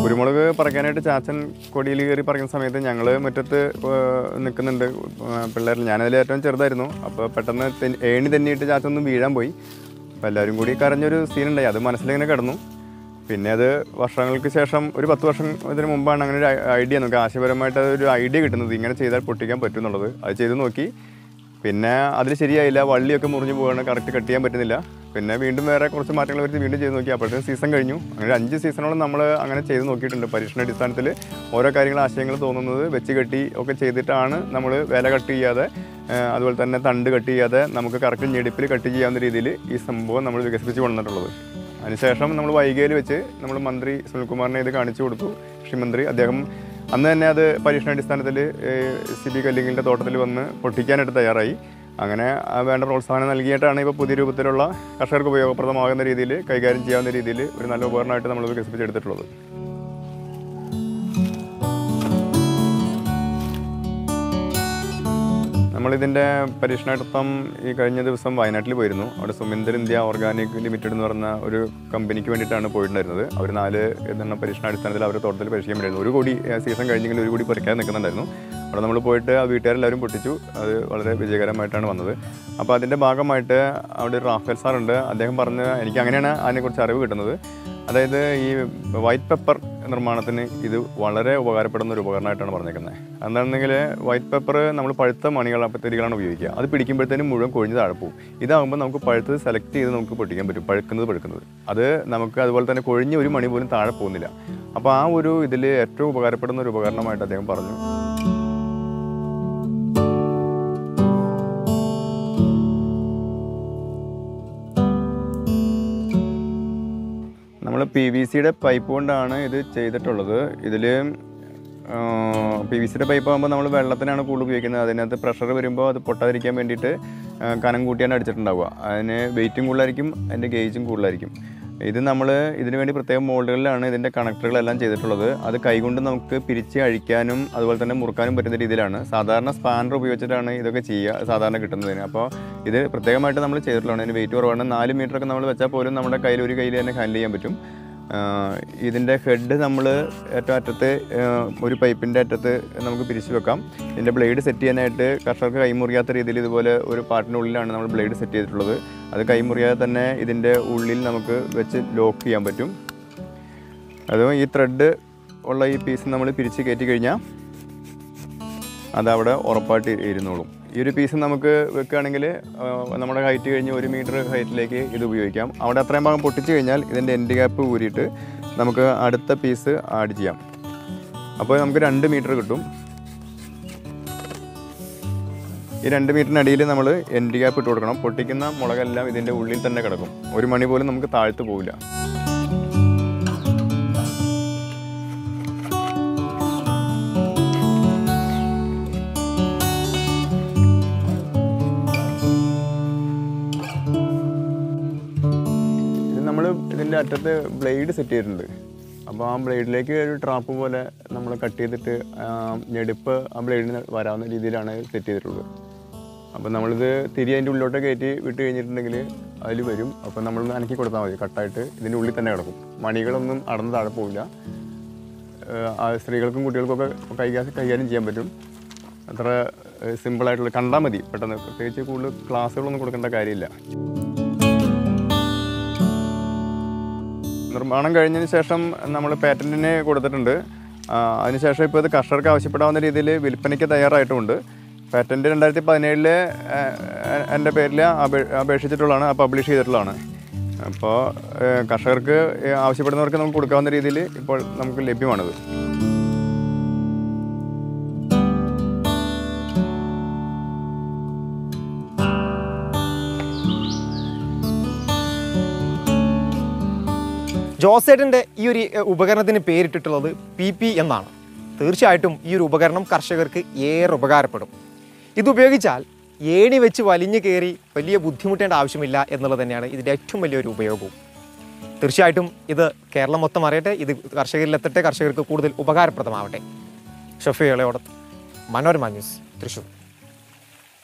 കുരുമുളക് പറിക്കാനായിട്ട് ചാച്ചൻ കൊടിയിൽ കയറി പറിക്കുന്ന സമയത്ത് ഞങ്ങൾ മുറ്റത്ത് നിൽക്കുന്നുണ്ട് പിള്ളേർ ഞാനതിൽ ഏറ്റവും ചെറുതായിരുന്നു അപ്പോൾ പെട്ടെന്ന് തെന്നി- ഏണി തന്നിയിട്ട് ചാച്ചൻ ഒന്ന് വീഴാൻ പോയി അപ്പോൾ എല്ലാവരും കൂടി കരഞ്ഞൊരു സീനുണ്ടായി അത് മനസ്സിലിങ്ങനെ കിടന്നു പിന്നെ അത് വർഷങ്ങൾക്ക് ശേഷം ഒരു പത്ത് വർഷം ഇതിന് മുമ്പാണ് അങ്ങനെ ഒരു ഐഡിയ നമുക്ക് ആശയപരമായിട്ട് ഒരു ഐഡിയ കിട്ടുന്നത് ഇങ്ങനെ ചെയ്താൽ പൊട്ടിക്കാൻ പറ്റും എന്നുള്ളത് അത് ചെയ്ത് നോക്കി പിന്നെ അതിൽ ശരിയായില്ല വള്ളിയൊക്കെ മുറിഞ്ഞു പോവാണ് കറക്റ്റ് കട്ട് ചെയ്യാൻ പറ്റുന്നില്ല പിന്നെ വീണ്ടും വേറെ കുറച്ച് മാറ്റങ്ങൾ വരുത്തി വീണ്ടും ചെയ്ത് നോക്കി അപ്പോഴത്തേക്കും സീസൺ കഴിഞ്ഞു അങ്ങനെ ഒരു അഞ്ച് സീസണോളം നമ്മൾ അങ്ങനെ ചെയ്ത് നോക്കിയിട്ടുണ്ട് പരീക്ഷണാടിസ്ഥാനത്തിൽ ഓരോ കാര്യങ്ങൾ ആശയങ്ങൾ തോന്നുന്നത് വെച്ച് കെട്ടി ഒക്കെ ചെയ്തിട്ടാണ് നമ്മൾ വില കട്ട് ചെയ്യാതെ ആ, അതുപോലെ തന്നെ തണ്ട് കട്ട് ചെയ്യാതെ നമുക്ക് കറക്റ്റ് ഞെടിപ്പിൽ കട്ട് ചെയ്യാവുന്ന രീതിയിൽ ഈ സംഭവം നമ്മൾ വികസിപ്പിച്ച് കൊണ്ടുവന്നിട്ടുള്ളത് അതിനുശേഷം നമ്മൾ വൈകിയിൽ വെച്ച് നമ്മൾ മന്ത്രി സുനിൽകുമാറിനെ ഇത് കാണിച്ചു കൊടുത്തു കൃഷിമന്ത്രി അദ്ദേഹം അന്ന് തന്നെ അത് പരീക്ഷണാടിസ്ഥാനത്തിൽ സി ബി കല്ലിങ്ങിൻ്റെ തോട്ടത്തിൽ വന്ന് പൊട്ടിക്കാനായിട്ട് തയ്യാറായി അങ്ങനെ ആ വേണ്ട പ്രോത്സാഹനം നൽകിയിട്ടാണ് ഇപ്പോൾ പുതിയ രൂപത്തിലുള്ള കർഷകർക്ക് ഉപയോഗപ്രദമാകുന്ന രീതിയിൽ കൈകാര്യം ചെയ്യാവുന്ന രീതിയിൽ ഒരു നല്ല ഉപകരണമായിട്ട് നമ്മൾ വികസിപ്പിച്ചെടുത്തിട്ടുള്ളത് നമ്മളിതിൻ്റെ പരീക്ഷണാർത്ഥം ഈ കഴിഞ്ഞ ദിവസം വയനാട്ടിൽ പോയിരുന്നു അവിടെ സുമിന്ദർ ഇന്ത്യ ഓർഗാനിക് ലിമിറ്റഡ് എന്ന് പറഞ്ഞ ഒരു കമ്പനിക്ക് വേണ്ടിയിട്ടാണ് പോയിട്ടുണ്ടായിരുന്നത് അവർ നാല് എണ്ണം പരീക്ഷണാടിസ്ഥാനത്തിൽ അവരുടെ തോട്ടത്തിൽ പരീക്ഷിക്കാൻ വേണ്ടിയായിരുന്നു ഒരു കോടി സീസൺ കഴിഞ്ഞെങ്കിൽ ഒരു കോടി പറിക്കാൻ നിൽക്കുന്നുണ്ടായിരുന്നു അവിടെ നമ്മൾ പോയിട്ട് ആ വീട്ടുകാരെല്ലാവരും പൊട്ടിച്ചു അത് വളരെ വിജയകരമായിട്ടാണ് വന്നത് അപ്പോൾ അതിൻ്റെ ഭാഗമായിട്ട് അവിടെ ഒരു റാഫേൽ സാറുണ്ട് അദ്ദേഹം പറഞ്ഞ് എനിക്ക് അങ്ങനെയാണ് അതിനെക്കുറിച്ച് അറിവ് കിട്ടുന്നത് അതായത് ഈ വൈറ്റ് പെപ്പർ നിർമ്മാണത്തിന് ഇത് വളരെ ഉപകാരപ്പെടുന്ന ഒരു ഉപകരണമായിട്ടാണ് പറഞ്ഞേക്കുന്നത് എന്താണെന്നെങ്കിൽ വൈറ്റ് പെപ്പർ നമ്മൾ പഴുത്ത മണികൾ അപ്പത്തേരികളാണ് ഉപയോഗിക്കുക അത് പിടിക്കുമ്പോഴത്തേനും മുഴുവൻ കൊഴിഞ്ഞ് താഴെ പോകും ഇതാകുമ്പോൾ നമുക്ക് പഴുത്തത് സെലക്ട് ചെയ്ത് നമുക്ക് പൊട്ടിക്കാൻ പറ്റും പഴുക്കുന്നത് പഴുക്കുന്നത് അത് നമുക്ക് അതുപോലെ തന്നെ കൊഴിഞ്ഞ ഒരു മണി പോലും താഴെ പോകുന്നില്ല അപ്പോൾ ആ ഒരു ഇതിൽ ഏറ്റവും ഉപകാരപ്പെടുന്ന ഒരു ഉപകരണമായിട്ട് അദ്ദേഹം പറഞ്ഞു നമ്മൾ പി വി സിയുടെ പൈപ്പ് കൊണ്ടാണ് ഇത് ചെയ്തിട്ടുള്ളത് ഇതിൽ പി വി സിയുടെ പൈപ്പ് ആകുമ്പോൾ നമ്മൾ വെള്ളത്തിനാണ് കൂടുതൽ ഉപയോഗിക്കുന്നത് അതിനകത്ത് പ്രഷർ വരുമ്പോൾ അത് പൊട്ടാതിരിക്കാൻ വേണ്ടിയിട്ട് ആ, കനം കൂട്ടിയാണ് അടിച്ചിട്ടുണ്ടാവുക അതിന് വെയിറ്റും കൂടുതലായിരിക്കും അതിൻ്റെ ഗേജും കൂടുതലായിരിക്കും ഇത് നമ്മൾ ഇതിനു വേണ്ടി പ്രത്യേക മോൾഡുകളിലാണ് ഇതിൻ്റെ കണക്ടറുകളെല്ലാം ചെയ്തിട്ടുള്ളത് അത് കൈകൊണ്ട് നമുക്ക് പിരിച്ച് അഴിക്കാനും അതുപോലെ തന്നെ മുറുക്കാനും പറ്റുന്ന രീതിയിലാണ് സാധാരണ സ്പാനർ ഉപയോഗിച്ചിട്ടാണ് ഇതൊക്കെ ചെയ്യുക സാധാരണ കിട്ടുന്നതിന് അപ്പോൾ ഇത് പ്രത്യേകമായിട്ട് നമ്മൾ ചെയ്തിട്ടുള്ളതാണ് ഇതിന് വെയിറ്റ് കുറവാണ് നാല് മീറ്ററൊക്കെ നമ്മൾ വെച്ചാൽ പോലും നമ്മുടെ കയ്യിൽ ഒരു കയ്യിൽ തന്നെ ഹാൻഡിൽ ചെയ്യാൻ പറ്റും ആഹ് ഇതിൻ്റെ ഹെഡ് നമ്മൾ ഏറ്റവും അറ്റത്ത് ആഹ് ഒരു പൈപ്പിൻ്റെ അറ്റത്ത് നമുക്ക് പിരിച്ചു വെക്കാം ഇതിൻ്റെ ബ്ലേഡ് സെറ്റ് ചെയ്യാനായിട്ട് കർഷകർക്ക് കൈമുറിയാത്ത രീതിയിൽ ഇതുപോലെ ഒരു പാട്ടിനുള്ളിലാണ് നമ്മൾ ബ്ലേഡ് സെറ്റ് ചെയ്തിട്ടുള്ളത് അത് കൈമുറിയാതെ തന്നെ ഇതിൻ്റെ ഉള്ളിൽ നമുക്ക് വെച്ച് ലോക്ക് ചെയ്യാൻ പറ്റും അതും ഈ ത്രെഡ് ഉള്ള ഈ പീസ് നമ്മൾ പിരിച്ച് കയറ്റി കഴിഞ്ഞാൽ അതവിടെ ഉറപ്പായിട്ട് ഇ- ഇരുന്നോളും ഈ ഒരു പീസ് നമുക്ക് വെക്കുകയാണെങ്കിൽ ആ, നമ്മുടെ ഹൈറ്റ് കഴിഞ്ഞ് ഒരു മീറ്റർ ഹൈറ്റിലേക്ക് ഇത് ഉപയോഗിക്കാം അവിടെ അത്രയും ഭാഗം പൊട്ടിച്ച് കഴിഞ്ഞാൽ ഇതിൻ്റെ എൻഡ് ഗ്യാപ്പ് ഊരിയിട്ട് നമുക്ക് അടുത്ത പീസ് ആഡ് ചെയ്യാം അപ്പോൾ നമുക്ക് രണ്ട് മീറ്റർ കിട്ടും ഈ രണ്ട് മീറ്ററിനടിയിൽ നമ്മൾ എൻഡ് ഗ്യാപ്പ് ഇട്ട് കൊടുക്കണം പൊട്ടിക്കുന്ന മുളകെല്ലാം ഇതിൻ്റെ ഉള്ളിൽ തന്നെ കിടക്കും ഒരു മണി പോലും നമുക്ക് താഴ്ത്തു പോവില്ല ഇത് നമ്മൾ ഇതിൻ്റെ അറ്റത്ത് ബ്ലേഡ് സെറ്റ് ചെയ്തിട്ടുണ്ട് അപ്പോൾ ആ ബ്ലേഡിലേക്ക് ഒരു ട്രാപ്പ് പോലെ നമ്മൾ കട്ട് ചെയ്തിട്ട് ആ, ഞെടുപ്പ് ആ ബ്ലേഡിന് വരാവുന്ന രീതിയിലാണ് സെറ്റ് ചെയ്തിട്ടുള്ളത് അപ്പോൾ നമ്മളിത് തിരി അതിൻ്റെ ഉള്ളിലോട്ട് കയറ്റി വിട്ട് കഴിഞ്ഞിട്ടുണ്ടെങ്കിൽ അതിൽ വരും അപ്പോൾ നമ്മൾ അനക്കി കൊടുത്താൽ മതി കട്ടായിട്ട് ഇതിൻ്റെ ഉള്ളിൽ തന്നെ കിടക്കും മണികളൊന്നും അടന്ന് താഴെ പോവില്ല ഏഹ് ആ സ്ത്രീകൾക്കും കുട്ടികൾക്കൊക്കെ കൈകാര്യം കൈകാര്യം ചെയ്യാൻ പറ്റും അത്ര സിമ്പിളായിട്ടുള്ള കണ്ടാൽ മതി പെട്ടെന്ന് പ്രത്യേകിച്ച് കൂടുതൽ ക്ലാസ്സുകളൊന്നും കൊടുക്കേണ്ട കാര്യമില്ല നിർമ്മാണം കഴിഞ്ഞതിന് ശേഷം നമ്മൾ പാറ്റൻറ്റിന് കൊടുത്തിട്ടുണ്ട് ആ, അതിനുശേഷം ഇപ്പോൾ ഇത് കർഷകർക്ക് ആവശ്യപ്പെടാവുന്ന രീതിയിൽ വിൽപ്പനയ്ക്ക് തയ്യാറായിട്ടുമുണ്ട് പാറ്റൻറ്റ് രണ്ടായിരത്തി പതിനേഴില് എൻ്റെ പേരിൽ അപേ- അപേക്ഷിച്ചിട്ടുള്ളതാണ് പബ്ലിഷ് ചെയ്തിട്ടുള്ളതാണ് അപ്പോൾ കർഷകർക്ക് ആവശ്യപ്പെടുന്നവർക്ക് നമുക്ക് കൊടുക്കാവുന്ന രീതിയിൽ ഇപ്പോൾ നമുക്ക് ലഭ്യമാണിത് ജോസേട്ടൻ്റെ ഈ ഒരു എ, ഉപകരണത്തിന് പേരിട്ടിട്ടുള്ളത് പി പി എന്നാണ് തീർച്ചയായിട്ടും ഈ ഒരു ഉപകരണം കർഷകർക്ക് ഏറെ ഉപകാരപ്പെടും ഇതുപയോഗിച്ചാൽ ഏണി വെച്ച് വലിഞ്ഞു കയറി വലിയ ബുദ്ധിമുട്ടേണ്ട ആവശ്യമില്ല എന്നുള്ളത് തന്നെയാണ് ഇതിൻ്റെ ഏറ്റവും വലിയൊരു ഉപയോഗവും തീർച്ചയായിട്ടും ഇത് കേരളം മൊത്തം അറിയട്ടെ ഇത് കർഷകരിലെത്തട്ടെ കർഷകർക്ക് കൂടുതൽ ഉപകാരപ്രദമാവട്ടെ ഷഫി ഇളയോടത്ത് മനോരമ ന്യൂസ് തൃശ്ശൂർ